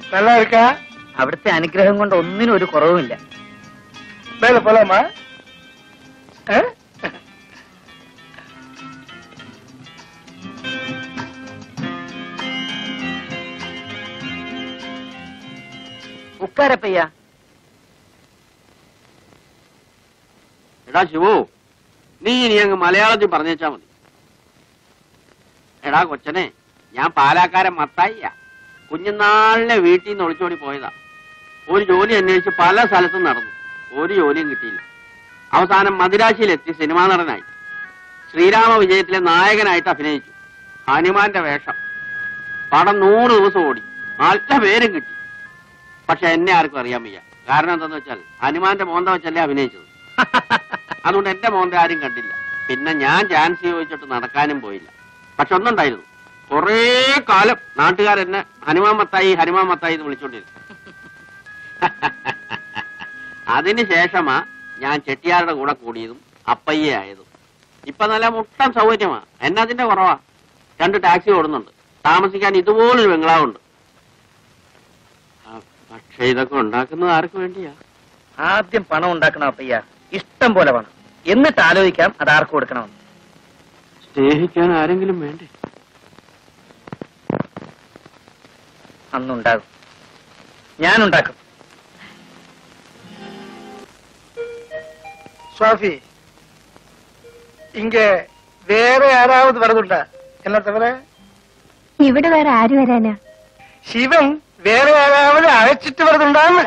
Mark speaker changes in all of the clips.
Speaker 1: நல்லா இருக்கா
Speaker 2: അവിടുത്തെ അനുഗ്രഹം കൊണ്ട് ഒന്നിനും ഒരു കുറവുമില്ല
Speaker 1: மேல போலாமா ஆ?
Speaker 2: ഉക്കാരപ്പയ്യ
Speaker 3: എടാ ശിവു നീ ഇനി അങ്ങ് മലയാളത്തിൽ പറഞ്ഞേച്ചാ മതി എടാ കൊച്ചനെ ഞാൻ പാലാക്കാരൻ മത്തായിയാ കുഞ്ഞുനാളിലെ വീട്ടിൽ നിന്ന് ഒളിച്ചോടി പോയതാ ഒരു ജോലി അന്വേഷിച്ച് പല സ്ഥലത്തും നടന്നു ഒരു ജോലിയും കിട്ടിയില്ല അവസാനം മദിരാശിയിലെത്തി സിനിമാ നടനായി ശ്രീരാമ വിജയത്തിലെ നായകനായിട്ട് അഭിനയിച്ചു ഹനുമാന്റെ വേഷം പടം നൂറ് ദിവസം ഓടി നല്ല പേരും കിട്ടി പക്ഷെ എന്നെ ആർക്കും അറിയാൻ വയ്യ കാരണം എന്താന്ന് വെച്ചാൽ ഹനുമാന്റെ മോന്ത വെച്ചല്ലേ അഭിനയിച്ചത് അതുകൊണ്ട് എന്റെ മോന്ത ആരും കണ്ടില്ല പിന്നെ ഞാൻ ചാൻസ് ചോദിച്ചിട്ട് നടക്കാനും പോയില്ല പക്ഷെ ഒന്നുണ്ടായിരുന്നു കുറേ കാലം നാട്ടുകാരെന്നെ ഹനുമാൻ മത്തായി ഹനുമാൻ മത്തായി എന്ന് വിളിച്ചോണ്ടിരുന്നു അതിന് ശേഷമാ ഞാൻ ചെട്ടിയാരുടെ കൂടെ കൂടിയതും അപ്പയ്യ ആയതും ഇപ്പൊ നല്ല മുട്ടൻ സൗകര്യമാ എന്നതിന്റെ കുറവാ രണ്ട് ടാക്സി ഓടുന്നുണ്ട് താമസിക്കാൻ ഇതുപോലൊരു ബംഗ്ലാവുണ്ട് ആ, പക്ഷെ ഇതൊക്കെ ഉണ്ടാക്കുന്നത് ആർക്ക് വേണ്ടിയാ
Speaker 2: ആദ്യം പണം ഉണ്ടാക്കണം അപ്പയ്യ ഇഷ്ടം പോലെ പണം എന്നിട്ട് ആലോചിക്കാം അത് ആർക്ക് കൊടുക്കണമെന്ന്
Speaker 3: സ്നേഹിക്കാൻ ആരെങ്കിലും വേണ്ടേ
Speaker 2: അന്നുണ്ടാകും ഞാനുണ്ടാക്കും
Speaker 1: சுவாமி இங்க வேற யாராவது வரதுண்டா என்ன தவிர
Speaker 4: ഇവിടെ വേറെ ആര് വരാനാ
Speaker 1: சிவன் வேற யாராவது அழைச்சிட்டு வரதுண்டான்னு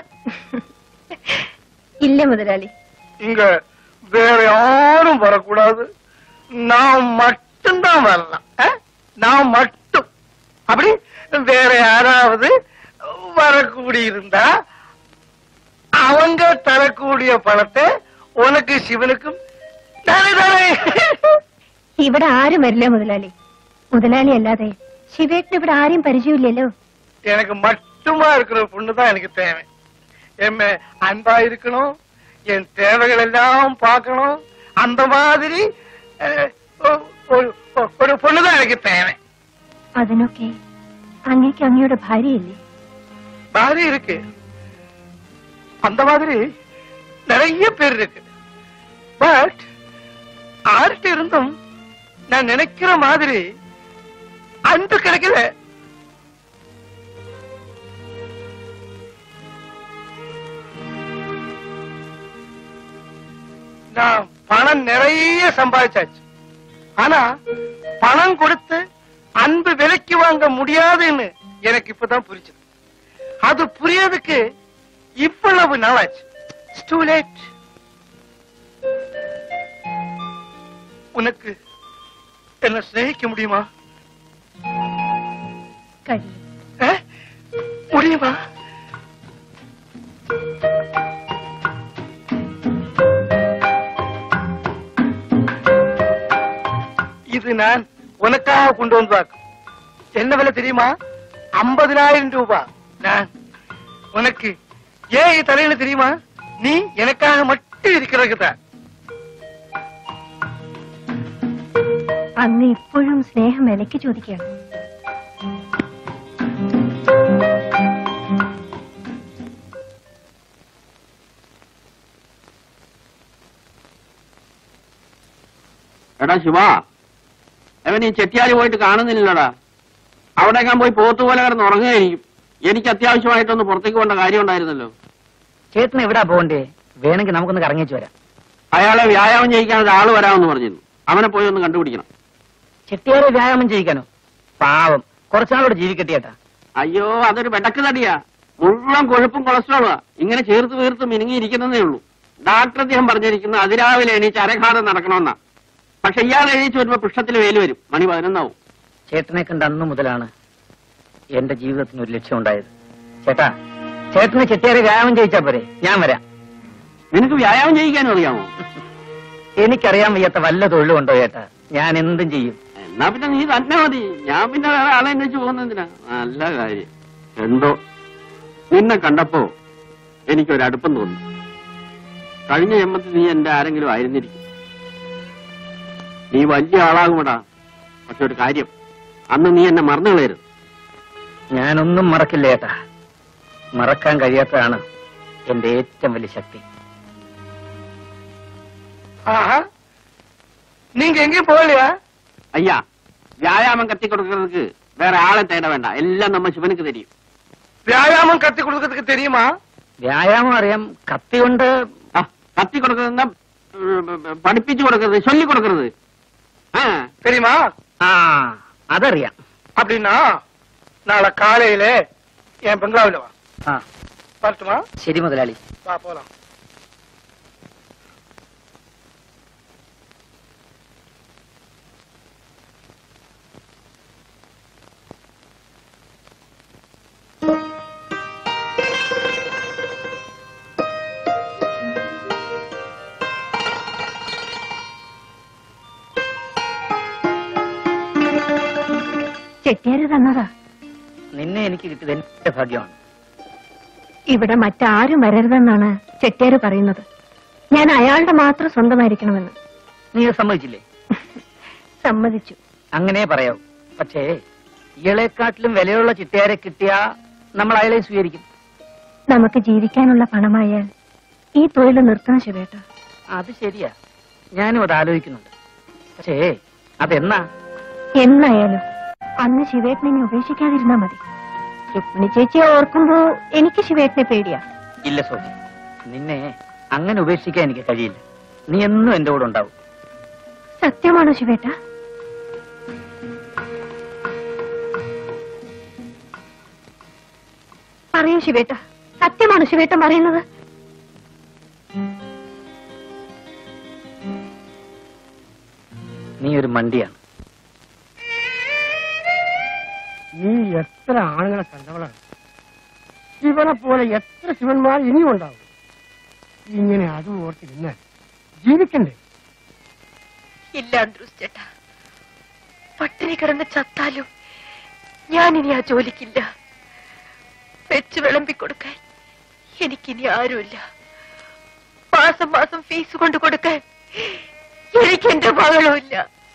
Speaker 4: ഇല്ല മുതലാളി
Speaker 1: இங்க வேற யாரும் வரக்கூடாது நான் மட்டும்தான் வரலாம் ஆ? நான் மட்டும் அப்படி வேற யாராவது வரக்கூடி இருந்தா அவங்க தரக்கூடிய பணத்தை உனக்கு சிவனுக்கும் தானே தானே
Speaker 4: ഇവിടെ ആരും വരില്ല മുതലാളി മുതലാളി അല്ലാതെ ശിവേട്ടിന് ഇവിടെ ആരെയും പരിചയമില്ലല്ലോ
Speaker 1: எனக்கு மட்டுமா இருக்கிற பொண்ணுதான் எனக்கு தேவை எம்ம அன்பா இருக்கணும் என் தேவைகள் எல்லாம் பார்க்கணும் அந்த மாதிரி அஹ், ஒ- ஒரு ஒ- ஒரு பொண்ணுதான் எனக்கு தேவை
Speaker 4: അതിനൊക്കെ അങ്ങേക്ക് അങ്ങയുടെ ഭാര്യയില്ലേ
Speaker 1: மாதிரி இருக்கு அந்த மாதிரி நிறைய பேர் இருக்கு பட் ஆர்ட்ட இருந்தும் நான் நினைக்கிற மாதிரி அன்பு கிடைக்கல நான் பணம் நிறைய சம்பாதிச்சாச்சு ஆனா பணம் கொடுத்து அன்பு விலைக்கு வாங்க முடியாதுன்னு எனக்கு இப்பதான் புரிஞ்சது அது புரியறதுக்கு இவ்வளவு நாளாச்சு டூ லேட் உனக்கு என்ன சிநேகிக்க முடியுமா
Speaker 4: കഴിയും
Speaker 1: ஆ? முடியுமா இது நான் உனக்காக கொண்டு வந்தாக்கும் என்ன விலை தெரியுமா ஐம்பதினாயிரம் ரூபாய் நான் உனக்கு ஏன் தலையில தெரியுமா நீ எனக்காக மட்டும் இருக்கிறதுக்கு தான்
Speaker 4: അങ്ങ് ഇപ്പോഴും സ്നേഹം വിലക്ക് ചോദിക്കുകയാണ്
Speaker 3: എടാ ശിവ അവൻ ഈ ചെട്ടിയാലി പോയിട്ട് കാണുന്നില്ലടാ അവിടെ ഞാൻ പോയി പോത്തു പോലെ കിടന്ന് ഉറങ്ങുകയായിരിക്കും എനിക്ക് അത്യാവശ്യമായിട്ടൊന്ന് പുറത്തേക്ക് പോകേണ്ട കാര്യം ഉണ്ടായിരുന്നല്ലോ
Speaker 2: ചേട്ടന് എവിടാ പോകണ്ടേ വേണമെങ്കിൽ നമുക്കൊന്ന് കറങ്ങിച്ചു വരാം
Speaker 3: അയാളെ വ്യായാമം ചെയ്യിക്കാൻ ഒരാൾ വരാമെന്ന് പറഞ്ഞിരുന്നു അവനെ പോയി ഒന്ന് കണ്ടുപിടിക്കണം
Speaker 2: ചെട്ടിയാരെ വ്യായാമം ചെയ്യിക്കാനോ പാവം കുറച്ചാളോട് ജീവിക്കട്ടെ ചേട്ടാ
Speaker 3: അയ്യോ അതൊരു വെടക്ക് തടിയാ മുഴുവൻ കൊഴുപ്പും കൊളസ്ട്രോളുവാ ഇങ്ങനെ ചേർത്ത് വീർത്ത് മിനുങ്ങിയിരിക്കുന്നതേ ഉള്ളൂ ഡാക്ടർ അദ്ദേഹം പറഞ്ഞിരിക്കുന്ന അതിരാവിലെ എണീച്ച് അരഘാതം നടക്കണമെന്നാ പക്ഷെ ഇയാൾ എണീച്ച് വരുമ്പോ പൃഷ്ഠത്തിൽ വേല് വരും മണി പതിനൊന്നാവും
Speaker 2: ചേട്ടനെ കണ്ട അന്നു മുതലാണ് എന്റെ ജീവിതത്തിന് ഒരു ലക്ഷ്യം ഉണ്ടായത് ചേട്ടാ ചേട്ടന് ചെട്ടിയാരെ വ്യായാമം ചെയ്യിച്ചാ പോരെ ഞാൻ വരാം
Speaker 3: നിനക്ക് വ്യായാമം ചെയ്യിക്കാനും അറിയാമോ
Speaker 2: എനിക്കറിയാൻ വയ്യാത്ത വല്ല തൊഴിലും ഉണ്ടോ ചേട്ടാ ഞാൻ എന്തും ചെയ്യും
Speaker 3: എന്നാ പിന്നെ നീ തന്നെ മതി ഞാൻ പിന്നെ വേറെ ആളെ അന്വേഷിച്ച് പോകുന്നതിനാ നല്ല കാര്യം എന്തോ നിന്നെ കണ്ടപ്പോ എനിക്കൊരു അടുപ്പം തോന്നി കഴിഞ്ഞ ജന്മത്തിൽ നീ എന്റെ ആരെങ്കിലും ആയിരുന്നിരിക്കും നീ വലിയ ആളാകുമടാ പക്ഷെ ഒരു കാര്യം അന്ന് നീ എന്നെ മറന്നു കളയരുത്
Speaker 2: ഞാനൊന്നും മറക്കില്ല ചേട്ടാ മറക്കാൻ കഴിയാത്തതാണ് എന്റെ ഏറ്റവും വലിയ ശക്തി
Speaker 1: ஆஹா நீங்க எங்கேயும் போகலையா
Speaker 3: ஐயா வியாயாமம் கத்தி கொடுக்கறதுக்கு வேற ஆளை தேட வேண்டாம் எல்லாம் நம்ம சிவனுக்கு தெரியும்
Speaker 1: வியாயாமம் கத்து கொடுக்கறதுக்கு தெரியுமா
Speaker 2: വ്യായാമം അറിയാം കത്തി കൊണ്ട്
Speaker 3: ஆ, கத்தி கொடுக்கறதுன்னா உம், படிப்பிச்சு கொடுக்கறது சொல்லி கொடுக்கறது ஆ,
Speaker 1: தெரியுமா
Speaker 2: ആ അതറിയാം
Speaker 1: அப்படின்னா நாளை காலையில என் பெங்களாவில வா
Speaker 2: ആ
Speaker 1: வரட்டுமா
Speaker 2: ശരി മുതലാളി
Speaker 1: வா போலாம்
Speaker 4: ചെട്ടിയാര് തന്നതാ
Speaker 2: നിന്നെ എനിക്ക് കിട്ടിയത് എന്റെ ഭാഗ്യമാണ്
Speaker 4: ഇവിടെ മറ്റാരും വരരുതെന്നാണ് ചെട്ടിയാര് പറയുന്നത് ഞാൻ അയാളുടെ മാത്രം സ്വന്തമായിരിക്കണമെന്ന്
Speaker 2: നീ അത് സമ്മതിച്ചില്ലേ
Speaker 4: സമ്മതിച്ചു
Speaker 2: അങ്ങനെ പറയാവൂ പക്ഷേ ഇയാളെക്കാട്ടിലും വിലയുള്ള ചിട്ടയാരെ കിട്ടിയാ നമ്മൾ അയാളെ സ്വീകരിക്കും
Speaker 4: നമുക്ക് ജീവിക്കാനുള്ള പണമായാൽ ഈ തൊഴിൽ നിർത്തണം ശിവേട്ട
Speaker 2: അത് ശരിയാ ഞാനും അത് ആലോചിക്കുന്നുണ്ട് പക്ഷേ അതെന്നാ
Speaker 4: എന്നായാലും അന്ന് ശിവേട്ടനെ ഉപേക്ഷിക്കാതിരുന്നാ മതി രുക്മിണി ചേച്ചിയെ ഓർക്കുമ്പോ എനിക്ക് ശിവേട്ടനെ പേടിയാ
Speaker 2: ഇല്ല സോഫി നിന്നെ അങ്ങനെ ഉപേക്ഷിക്കാൻ എനിക്ക് കഴിയില്ല നീ എന്നും എന്റെ കൂടെ ഉണ്ടാവും
Speaker 4: സത്യമാണോ ശിവേട്ട പറയൂ ശിവേട്ട സത്യമാണോ ശിവേട്ടൻ പറയുന്നത്
Speaker 2: നീ ഒരു മണ്ടിയാണ്
Speaker 1: നീ എത്ര ആണുങ്ങളെ കണ്ടവളാണ് ശിവനെ പോലെ എത്ര ശിവന്മാർ ഇനിയും ഉണ്ടാവും ഇങ്ങനെ അതും ഓർത്തിരുന്ന് ജീവിക്കണ്ടേ
Speaker 5: ഇല്ല അന്ത്രൂസ് ചേട്ടാ പട്ടിണി കിടന്ന് ചത്താലും ഞാൻ ഇനി ആ ജോലിക്കില്ല വെച്ച് വിളമ്പി കൊടുക്കാൻ എനിക്കിനി ആരുമില്ല മാസം മാസം ഫീസ് കൊണ്ട് കൊടുക്കാൻ എനിക്ക് എന്റെ മകളുമില്ല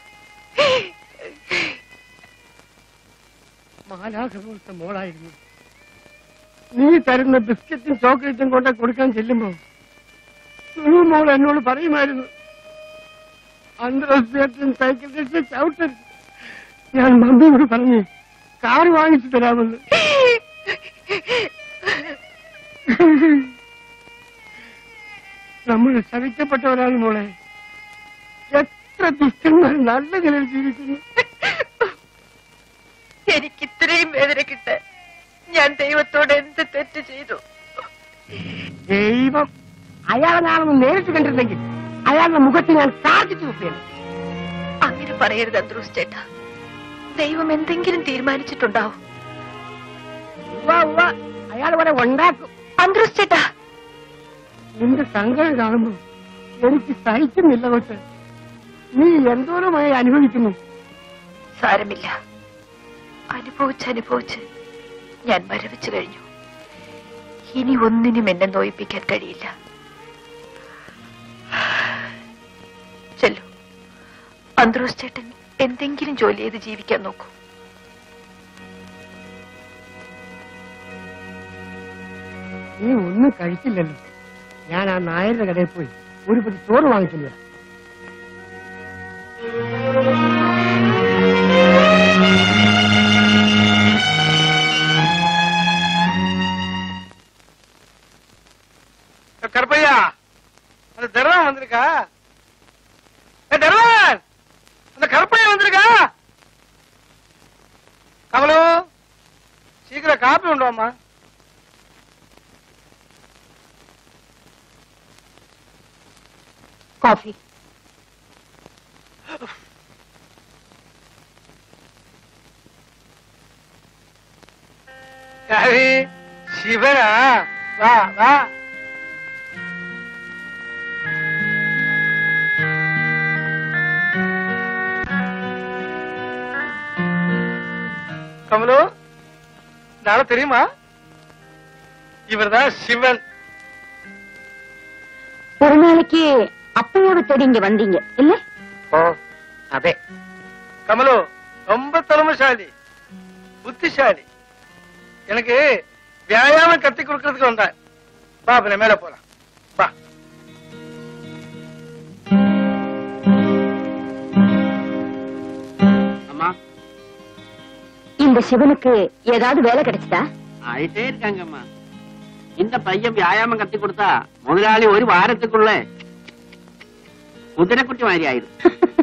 Speaker 1: മാലാഖപോലത്തെ മോളായിരുന്നു നീ തരുന്ന ബിസ്ക്കറ്റും ചോക്ലേറ്റും കൊണ്ട് കൊടുക്കാൻ ചെല്ലുമ്പോ സുലു മോൾ എന്നോട് പറയുമായിരുന്നു അന്തരസ്യത്തും സൈക്കിൾ ടെസ്റ്റ് ചവിട്ടരുത് ഞാൻ മമ്മിയോട് പറഞ്ഞു കാർ വാങ്ങിച്ചു തരാമെന്ന് നമ്മൾ ശവിക്കപ്പെട്ടവരാണ് മോളെ എത്ര ദുഷ്ടന്മാർ നല്ല നിലയിൽ ജീവിക്കുന്നു
Speaker 5: എനിക്ക് ഇത്രയും വേദന കിട്ടാൻ ഞാൻ ദൈവത്തോട് എന്ത് തെറ്റ് ചെയ്തു
Speaker 1: ദൈവം അയാളെ ഞാനൊന്ന് നേരിട്ട് കണ്ടിരുന്നെങ്കിൽ അയാളുടെ മുഖത്ത് ഞാൻ കാർജിച്ചു കുപ്പിയാണ്
Speaker 5: അങ്ങനെ പറയരുത് അന്ത്രൂസ് ചേട്ടാ ദൈവം എന്തെങ്കിലും തീരുമാനിച്ചിട്ടുണ്ടാവും
Speaker 1: അയാൾ വരെ ഉണ്ടാക്കും
Speaker 5: അന്ത്രൂസ് ചേട്ടാ
Speaker 1: നിന്റെ സങ്കടം കാണുമ്പോ എനിക്ക് സഹിക്കുന്നില്ല കൊച്ച് നീ എന്തോരമായി അനുഭവിക്കുന്നു
Speaker 5: സാരമില്ല അനുഭവിച്ച് അനുഭവിച്ച് ഞാൻ മരവിച്ചു കഴിഞ്ഞു ഇനി ഒന്നിനും എന്നെ നോയിപ്പിക്കാൻ കഴിയില്ല ചെല്ലു അന്ത്രോസ് ചേട്ടൻ എന്തെങ്കിലും ജോലി ചെയ്ത് ജീവിക്കാൻ നോക്കൂ
Speaker 1: നീ ഒന്നും കഴിച്ചില്ലല്ലോ ഞാൻ ആ നായരുടെ കടയിൽ പോയി ഒരു പതി ചോറ് വാങ്ങിച്ചില്ല கருப்பையா அந்த தர்வான் வந்திருக்கா ஏ தர்வான் அந்த கருப்பையா வந்திருக்கா கமலு சீக்கிரம் காப்பி கொண்டு வாம்மா
Speaker 4: കോഫി
Speaker 1: யாரு சிவனா வா வா கமலு நாளை தெரியுமா இவர்தான் சிவன்
Speaker 4: ഒരു നാளைക്ക് അപ്പയാവ് தேடி இங்க வந்தீங்க இல்ல
Speaker 2: ഓ അതെ
Speaker 1: கமலு ரொம்ப திறமைசாலி புத்திசாலி எனக்கு வியாயாமம் கத்து கொடுக்கறதுக்கு வந்தேன் வா பின்ன மேல போலாம் வா
Speaker 3: அம்மா
Speaker 4: இந்த சிவனுக்கு ஏதாவது வேலை கிடைச்சதா
Speaker 3: ஆயிட்டே இருக்காங்கம்மா இந்த பையன் வியாயாமம் கத்தி கொடுத்தா முதலாளி ஒரு வாரத்துக்குள்ள குதிரைக்குட்டி மாதிரி ஆயிடும்